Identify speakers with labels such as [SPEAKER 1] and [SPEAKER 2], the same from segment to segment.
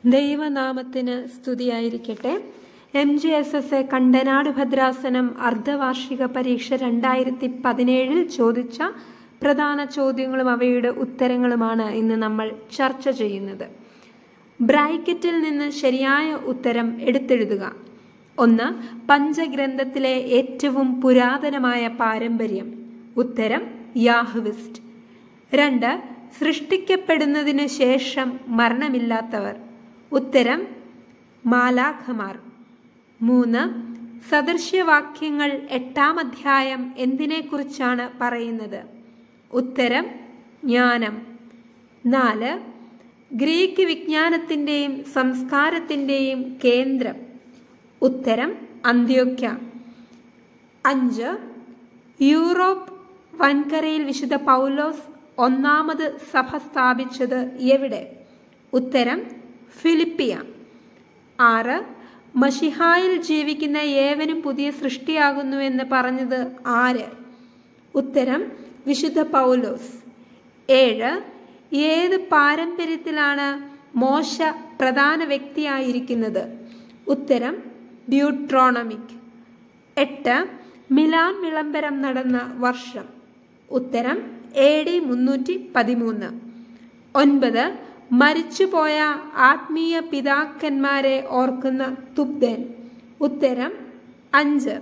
[SPEAKER 1] ദൈവനാമത്തിന് സ്തുതിയായിരിക്കട്ടെ M G S S A Kandanad ഭദ്രാസനം അർദ്ധവാർഷിക പരീക്ഷ രണ്ടായിരത്തി പതിനേഴിൽ ചോദിച്ച പ്രധാന ചോദ്യങ്ങളും അവയുടെ ഉത്തരങ്ങളുമാണ് ഇന്ന് നമ്മൾ ചർച്ച ചെയ്യുന്നത് ബ്രാക്കറ്റിൽ നിന്ന് ശരിയായ ഉത്തരം എടുത്തെഴുതുക ഒന്ന് പഞ്ചഗ്രന്ഥത്തിലെ ഏറ്റവും പുരാതനമായ പാരമ്പര്യം ഉത്തരം യാഹ്വിസ്റ്റ് രണ്ട് സൃഷ്ടിക്കപ്പെടുന്നതിന് ശേഷം മരണമില്ലാത്തവർ ഉത്തരം മാലാഖമാർ മൂന്ന് സദൃശ്യവാക്യങ്ങൾ എട്ടാം അധ്യായം എന്തിനെക്കുറിച്ചാണ് പറയുന്നത് ഉത്തരം ജ്ഞാനം നാല് ഗ്രീക്ക് വിജ്ഞാനത്തിൻ്റെയും സംസ്കാരത്തിൻ്റെയും കേന്ദ്രം ഉത്തരം അന്ത്യോക്യ അഞ്ച് യൂറോപ്പ് വൻകരയിൽ വിശുദ്ധ പൗലോസ് ഒന്നാമത് സഭ സ്ഥാപിച്ചത് എവിടെ ഉത്തരം ഫിലിപ്പിയ ആറ് മഷിഹായിൽ ജീവിക്കുന്ന ഏവനും പുതിയ സൃഷ്ടിയാകുന്നുവെന്ന് പറഞ്ഞത് ആര് ഉത്തരം വിശുദ്ധ പൗലോസ് ഏഴ് ഏത് പാരമ്പര്യത്തിലാണ് മോശ പ്രധാന വ്യക്തിയായിരിക്കുന്നത് ഉത്തരം ഡ്യൂട്രോണമിക് എട്ട് മിലാൻ വിളംബരം നടന്ന വർഷം ഉത്തരം എ ഡി മുന്നൂറ്റി പതിമൂന്ന് ഒൻപത് മരിച്ചുപോയ ആത്മീയ പിതാക്കന്മാരെ ഓർക്കുന്ന തുബ്ദൻ ഉത്തരം അഞ്ച്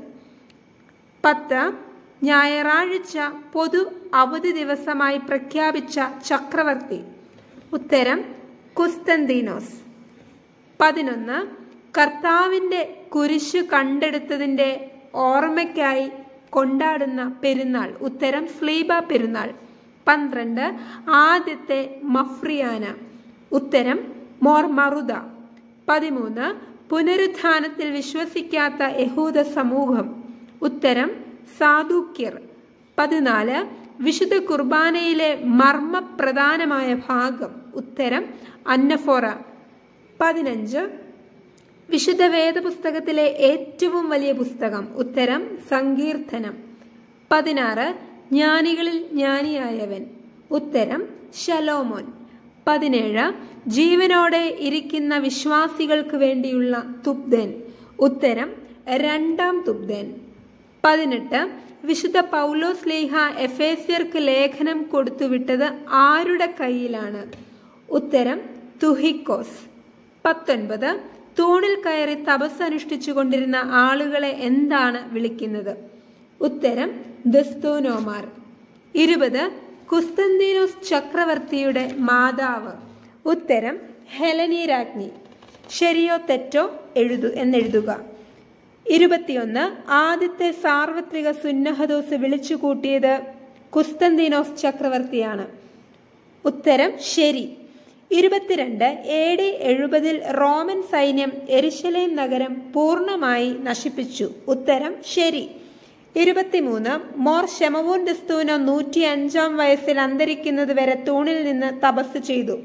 [SPEAKER 1] പത്ത് ഞായറാഴ്ച പൊതു അവധി ദിവസമായി പ്രഖ്യാപിച്ച ചക്രവർത്തി ഉത്തരം കുസ്തന്തീനോസ് പതിനൊന്ന് കർത്താവിൻ്റെ കുരിശു കണ്ടെടുത്തതിൻ്റെ ഓർമ്മയ്ക്കായി കൊണ്ടാടുന്ന പെരുന്നാൾ ഉത്തരം സ്ലീബ പെരുന്നാൾ പന്ത്രണ്ട് ആദ്യത്തെ മഫ്രിയാന ഉത്തരം മോർമറുദ പതിമൂന്ന് പുനരുത്ഥാനത്തിൽ വിശ്വസിക്കാത്ത യഹൂദ സമൂഹം ഉത്തരം സാധുക്യർ പതിനാല് വിശുദ്ധ കുർബാനയിലെ മർമ്മപ്രധാനമായ ഭാഗം ഉത്തരം അന്നഫോറ പതിനഞ്ച് വിശുദ്ധ വേദപുസ്തകത്തിലെ ഏറ്റവും വലിയ പുസ്തകം ഉത്തരം സങ്കീർത്തനം പതിനാറ് ജ്ഞാനികളിൽ ജ്ഞാനിയായവൻ ഉത്തരം ശലോമോൻ പതിനേഴ് ജീവനോടെ ഇരിക്കുന്ന വിശ്വാസികൾക്ക് വേണ്ടിയുള്ള തുബ്ദൻ ഉത്തരം രണ്ടാം തുബ്ദൻ പതിനെട്ട് വിശുദ്ധ പൗലോസ് ലേഹ എഫേസ്യർക്ക് ലേഖനം കൊടുത്തുവിട്ടത് ആരുടെ കയ്യിലാണ് ഉത്തരം തുഹിക്കോസ് പത്തൊൻപത് തൂണിൽ കയറി തപസ് അനുഷ്ഠിച്ചു കൊണ്ടിരുന്ന ആളുകളെ എന്താണ് വിളിക്കുന്നത് ഉത്തരം ദസ്തോനോമാർ ഇരുപത് കുസ്തന്തീനോസ് ചക്രവർത്തിയുടെ മാതാവ് ഉത്തരം ഹെലനി രാജ്ഞി ശരിയോ തെറ്റോ എഴുതു എന്നെഴുതുക ഇരുപത്തിയൊന്ന് ആദ്യത്തെ സാർവത്രിക സുന്നഹദോസ് വിളിച്ചു കൂട്ടിയത് കുസ്തന്തീനോസ് ചക്രവർത്തിയാണ് ഉത്തരം ശരി ഇരുപത്തിരണ്ട് എ ഡി എഴുപതിൽ റോമൻ സൈന്യം എരിശലേം നഗരം പൂർണ്ണമായി നശിപ്പിച്ചു ഉത്തരം ശരി ഇരുപത്തിമൂന്ന് മോർ ശമവൂൻ ദസ്തൂനോ നൂറ്റി അഞ്ചാം വയസ്സിൽ അന്തരിക്കുന്നത് വരെ തൂണിൽ നിന്ന് തപസ് ചെയ്തു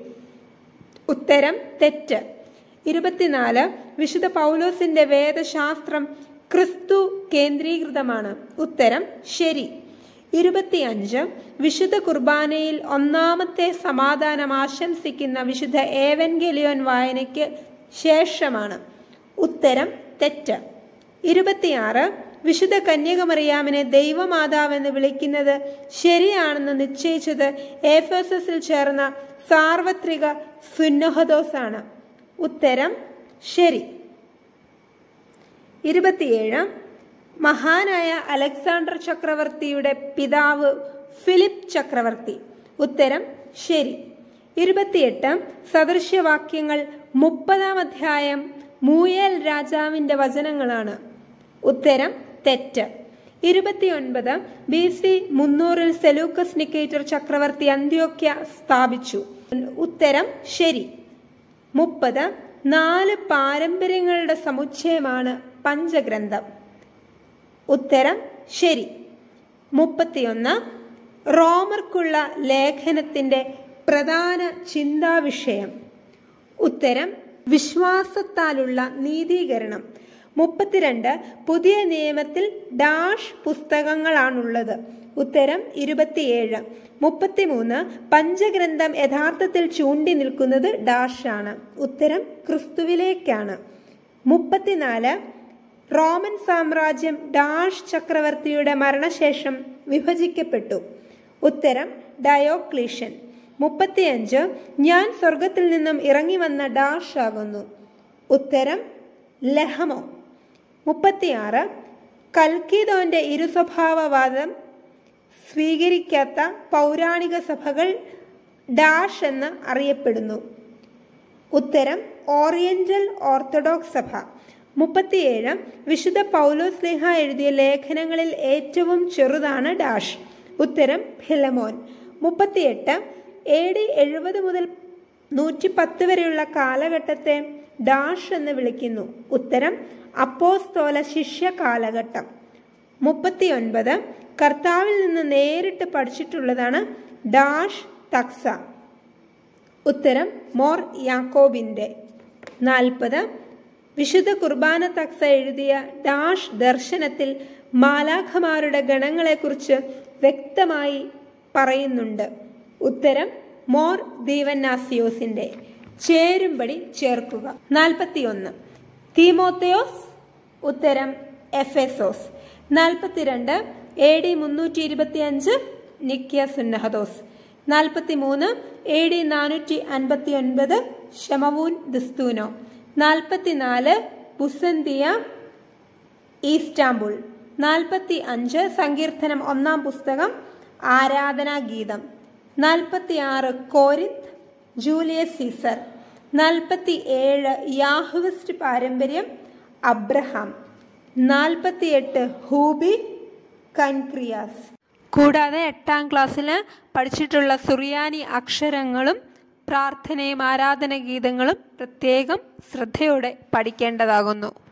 [SPEAKER 1] ഉത്തരം തെറ്റ് ഇരുപത്തിനാല് വിശുദ്ധ പൗലോസിന്റെ വേദശാസ്ത്രം ക്രിസ്തു കേന്ദ്രീകൃതമാണ് ഉത്തരം ശരി ഇരുപത്തിയഞ്ച് വിശുദ്ധ കുർബാനയിൽ ഒന്നാമത്തെ സമാധാനം ആശംസിക്കുന്ന വിശുദ്ധ ഏവൻഗലിയോൻ വായനയ്ക്ക് ശേഷമാണ് ഉത്തരം തെറ്റ് ഇരുപത്തിയാറ് വിശുദ്ധ കന്യകമറിയാമിനെ ദൈവമാതാവെന്ന് വിളിക്കുന്നത് ശരിയാണെന്ന് നിശ്ചയിച്ചത് എഫേസസിൽ ചേർന്ന സാർവത്രിക സുന്നഹദോസാണ് ഉത്തരം ശരി ഇരുപത്തിയേഴ് മഹാനായ അലക്സാണ്ടർ ചക്രവർത്തിയുടെ പിതാവ് ഫിലിപ്പ് ചക്രവർത്തി ഉത്തരം ശരി ഇരുപത്തിയെട്ട് സദൃശ്യവാക്യങ്ങൾ മുപ്പതാം അധ്യായം മൂയേൽ രാജാവിന്റെ വചനങ്ങളാണ് ഉത്തരം തെറ്റ് ഇരുപത്തിയൊൻപത് ബി സി മുന്നൂറിൽ സെലൂക്കസ് നിക്കേറ്റർ ചക്രവർത്തി അന്ത്യോക്യ സ്ഥാപിച്ചു ഉത്തരം ശരി മുപ്പത് നാല് പാരമ്പര്യങ്ങളുടെ സമുച്ചയമാണ് പഞ്ചഗ്രന്ഥം ഉത്തരം ശരി മുപ്പത്തിയൊന്ന് റോമർക്കുള്ള ലേഖനത്തിന്റെ പ്രധാന ചിന്താവിഷയം ഉത്തരം വിശ്വാസത്താലുള്ള നീതീകരണം മുപ്പത്തിരണ്ട് പുതിയ നിയമത്തിൽ ഡാഷ് പുസ്തകങ്ങളാണുള്ളത് ഉത്തരം ഇരുപത്തിയേഴ് മുപ്പത്തിമൂന്ന് പഞ്ചഗ്രന്ഥം യഥാർത്ഥത്തിൽ ചൂണ്ടി നിൽക്കുന്നത് ഡാഷ് ആണ് ഉത്തരം ക്രിസ്തുവിലേക്കാണ് മുപ്പത്തിനാല് റോമൻ സാമ്രാജ്യം ഡാഷ് ചക്രവർത്തിയുടെ മരണശേഷം വിഭജിക്കപ്പെട്ടു ഉത്തരം ഡയോക്ലീഷ്യൻ മുപ്പത്തിയഞ്ച് ഞാൻ സ്വർഗത്തിൽ നിന്നും ഇറങ്ങി വന്ന ഡാഷ് ആകുന്നു ഉത്തരം ലഹമോ മുപ്പത്തിയാറ് കൽക്കിദോന്റെ ഇരുസ്വഭാവവാദം സ്വീകരിക്കാത്ത പൗരാണിക സഭകൾ ഡാഷ് എന്ന് അറിയപ്പെടുന്നു ഉത്തരം ഓറിയന്റൽ ഓർത്തഡോക്സ് സഭ മുപ്പത്തിയേഴ് വിശുദ്ധ പൗലോസ് ലേഹ എഴുതിയ ലേഖനങ്ങളിൽ ഏറ്റവും ചെറുതാണ് ഡാഷ് ഉത്തരം ഫിലമോൻ മുപ്പത്തിയെട്ട് എ ഡി എഴുപത് മുതൽ നൂറ്റി പത്ത് വരെയുള്ള കാലഘട്ടത്തെ ഡാഷ് എന്ന് വിളിക്കുന്നു ഉത്തരം അപ്പോസ്തോല ശിഷ്യ കാലഘട്ടം മുപ്പത്തിയൊൻപത് കർത്താവിൽ നിന്ന് നേരിട്ട് പഠിച്ചിട്ടുള്ളതാണ് ഡാഷ് തക്സ ഉത്തരം മോർ യാക്കോബിന്റെ നാൽപ്പത് വിശുദ്ധ കുർബാന തക്സ എഴുതിയ ഡാഷ് ദർശനത്തിൽ മാലാഖമാരുടെ ഗണങ്ങളെക്കുറിച്ച് വ്യക്തമായി പറയുന്നുണ്ട് ഉത്തരം മോർ ദീവന്നാസിയോസിന്റെ ചേരുംപടി ചേർക്കുക നാൽപ്പത്തിയൊന്ന് തീമോത്തയോസ് ഉത്തരം എഫെസോസ് നാൽപ്പത്തിരണ്ട് എ ഡി മുന്നൂറ്റി ഇരുപത്തി അഞ്ച് നിക്യ സുന്നഹദോസ് നാൽപ്പത്തി മൂന്ന് എ ഡി നാനൂറ്റി അൻപത്തി ഒൻപത് ഷമവൂൻ ദിസ്തൂനോ നാൽപ്പത്തിനാല് ബുസന്തിയ ഈസ്റ്റാംബുൾ നാൽപ്പത്തി അഞ്ച് സങ്കീർത്തനം ഒന്നാം പുസ്തകം ആരാധനാഗീതം നാൽപ്പത്തി ആറ് കോരിന്ത് ജൂലിയസ് സീസർ നാൽപ്പത്തി ഏഴ് യാഹുവിസ്റ്റ് പാരമ്പര്യം അബ്രഹാം നാൽപ്പത്തിയെട്ട് ഹൂബി കൻക്രിയാസ് കൂടാതെ എട്ടാം ക്ലാസ്സിൽ പഠിച്ചിട്ടുള്ള സുറിയാനി അക്ഷരങ്ങളും പ്രാർത്ഥനയും ആരാധന ഗീതങ്ങളും പ്രത്യേകം ശ്രദ്ധയോടെ പഠിക്കേണ്ടതാകുന്നു